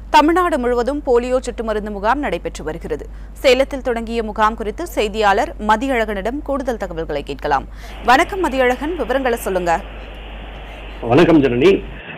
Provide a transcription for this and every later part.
தமிழ்நாடு முழுவதும் போலியோ சொட்டு மருந்து முகாம் நடைபெற்று வருகிறது சேலத்தில் தொடங்கிய முகாம் குறித்து செய்தியாளர் மதியழகனிடம் கூடுதல் தகவல்களை கேட்கலாம் வணக்கம் மதியழகன் விவரங்களை சொல்லுங்க வணக்கம் ஜனனி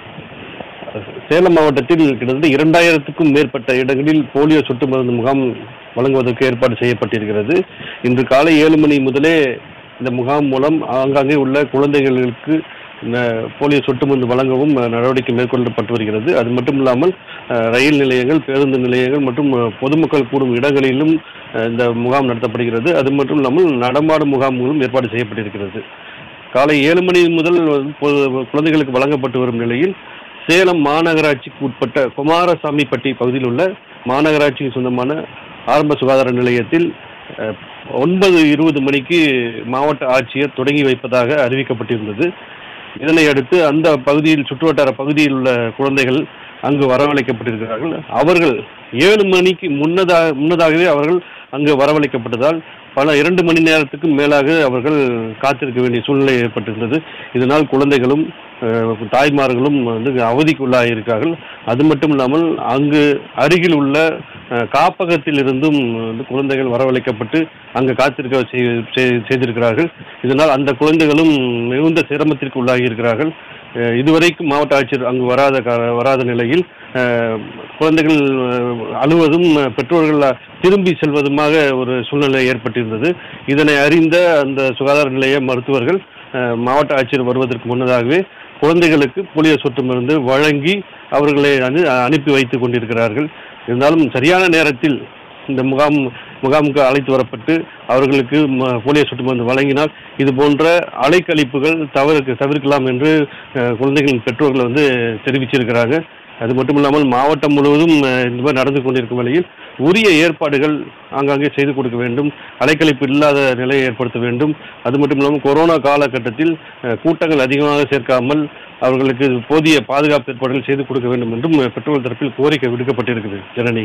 சேலம் மாவட்டத்தில் கிட்டத்தட்ட இரண்டாயிரத்துக்கும் மேற்பட்ட இடங்களில் போலியோ சொட்டு மருந்து முகாம் வழங்குவதற்கு ஏற்பாடு செய்யப்பட்டிருக்கிறது இன்று காலை ஏழு மணி முதலே இந்த முகாம் மூலம் ஆங்காங்கே உள்ள குழந்தைகளுக்கு இந்த போலியோ சொட்டு மருந்து வழங்கவும் அஹ், நடவடிக்கை மேற்கொள்ளப்பட்டு வருகிறது அது மட்டும் இல்லாமல் அஹ், ரயில் நிலையங்கள் பேருந்து நிலையங்கள் மற்றும் அஹ், பொதுமக்கள் கூடும் இடங்களிலும் அஹ், இந்த முகாம் நடத்தப்படுகிறது அது மட்டும் இல்லாமல் நடமாடும் முகாம்களும் ஏற்பாடு செய்யப்பட்டிருக்கிறது காலை ஏழு மணி முதல் வந்து பொ- குழந்தைகளுக்கு வழங்கப்பட்டு வரும் நிலையில் சேலம் மாநகராட்சிக்கு உட்பட்ட குமாரசாமிப்பட்டி பகுதியில் உள்ள மாநகராட்சிக்கு சொந்தமான ஆரம்ப சுகாதார நிலையத்தில் அஹ், ஒன்பது இருபது மணிக்கு மாவட்ட ஆட்சியர் தொடங்கி வைப்பதாக அறிவிக்கப்பட்டிருந்தது இதனை அடுத்து அந்த பகுதியில் சுற்றுவட்டார பகுதியில் உள்ள குழந்தைகள் அங்கு வரவழைக்கப்பட்டிருக்கிறார்கள் அவர்கள் ஏழு மணிக்கு முன்னதாக முன்னதாகவே அவர்கள் அங்கு வரவழைக்கப்பட்டதால் பல இரண்டு மணி நேரத்துக்கு மேலாக அவர்கள் காத்திருக்க வேண்டிய சூழ்நிலை ஏற்பட்டிருந்தது இதனால் குழந்தைகளும் அஹ், தாய்மார்களும் வந்து அவதிக்குள்ளாகியிருக்கார்கள் அது மட்டும் இல்லாமல் அங்கு அருகில் உள்ள அஹ், காப்பகத்தில் இருந்தும் வந்து குழந்தைகள் வரவழைக்கப்பட்டு அங்கு காத்திருக்க செய்- செய்- செய்திருக்கிறார்கள் இதனால் அந்த குழந்தைகளும் மிகுந்த சிரமத்திற்கு உள்ளாகி இருக்கிறார்கள் அஹ், இதுவரைக்கும் மாவட்ட ஆட்சியர் அங்கு வராத கா- வராத நிலையில் அஹ், குழந்தைகள் அஹ், அழுவதும் அஹ், பெற்றோர்கள் அஹ், திரும்பி செல்வதுமாக ஒரு சூழ்நிலை ஏற்பட்டிருந்தது இதனை அறிந்த அந்த சுகாதார நிலைய மருத்துவர்கள் அஹ், மாவட்ட ஆட்சியர் வருவதற்கு முன்னதாகவே குழந்தைகளுக்கு போலியோ சொட்டு மருந்து வழங்கி அவர்களை வந்து அனுப்பி வைத்துக் கொண்டிருக்கிறார்கள் இருந்தாலும் சரியான நேரத்தில் இந்த முகாம் முகாமுக்கு அழைத்து வரப்பட்டு அவர்களுக்கு ம- போலியோ சொட்டு மருந்து வழங்கினால் இது போன்ற அலைக்கழிப்புகள் தவிர்க்க தவிர்க்கலாம் என்று அஹ், குழந்தைகளின் பெற்றோர்கள் வந்து தெரிவிச்சிருக்கிறாங்க அது மட்டும் இல்லாமல் மாவட்டம் முழுவதும் அஹ், இந்த மாதிரி நடந்து கொண்டிருக்கும் நிலையில் உரிய ஏற்பாடுகள் ஆங்காங்கே செய்து கொடுக்க வேண்டும் அலைக்கழிப்பு இல்லாத நிலையை ஏற்படுத்த வேண்டும் அது மட்டும் இல்லாமல் கொரோனா காலகட்டத்தில் அஹ், கூட்டங்கள் அதிகமாக சேர்க்காமல் அவர்களுக்கு போதிய பாதுகாப்பு ஏற்பாடுகள் செய்து கொடுக்க வேண்டும் என்றும் அஹ், பெற்றோர்கள் தரப்பில் கோரிக்கை விடுக்கப்பட்டிருக்குது ஜனனி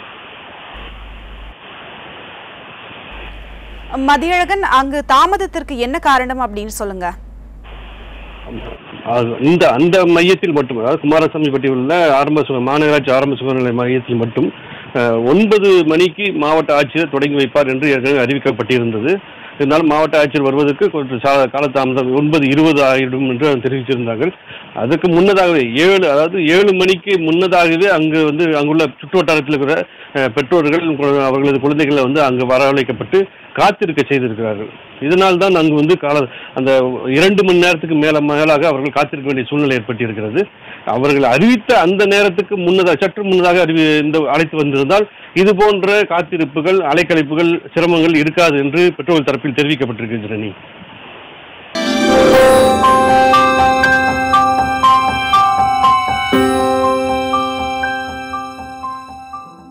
மதியழகன் அங்கு தாமதத்திற்கு என்ன காரணம் அப்படின்னு சொல்லுங்க அது இந்த அந்த மையத்தில் மட்டும் அதாவது குமாரசாமிப்பட்டி உள்ள ஆரம்ப சுக மாநகராட்சி ஆரம்ப சுகாதார மையத்தில் மட்டும் அஹ், ஒன்பது மணிக்கு மாவட்ட ஆட்சியர் தொடங்கி வைப்பார் என்று ஏற்கனவே அறிவிக்கப்பட்டிருந்தது இருந்தாலும் மாவட்ட ஆட்சியர் வருவதற்கு கொஞ்சம் சா- காலதாமதம் ஒன்பது இருபது ஆகிடும் என்று தெரிவித்திருந்தார்கள் அதுக்கு முன்னதாகவே ஏழு அதாவது ஏழு மணிக்கு முன்னதாகவே அங்கு வந்து அங்குள்ள சுற்றுவட்டாரத்தில் இருக்கிற அஹ், பெற்றோர்கள் கு- அவர்களது குழந்தைகளை வந்து அங்கு வரவழைக்கப்பட்டு காத்திருக்க செய்திருக்கிறார்கள் இதனால் தான் அங்கு வந்து கால அந்த இரண்டு மணி நேரத்துக்கு மேல மேலாக அவர்கள் காத்திருக்க வேண்டிய சூழ்நிலை ஏற்பட்டிருக்கிறது அவர்கள் அறிவித்த அந்த நேரத்துக்கு முன்னதாக சற்று முன்னதாக அறிவி இந்த அழைத்து வந்திருந்தால் இது போன்ற காத்திருப்புகள் அலைக்கழிப்புகள் சிரமங்கள் இருக்காது என்று பெற்றோர்கள் தரப்பில் தெரிவிக்கப்பட்டிருக்கு ஜனனி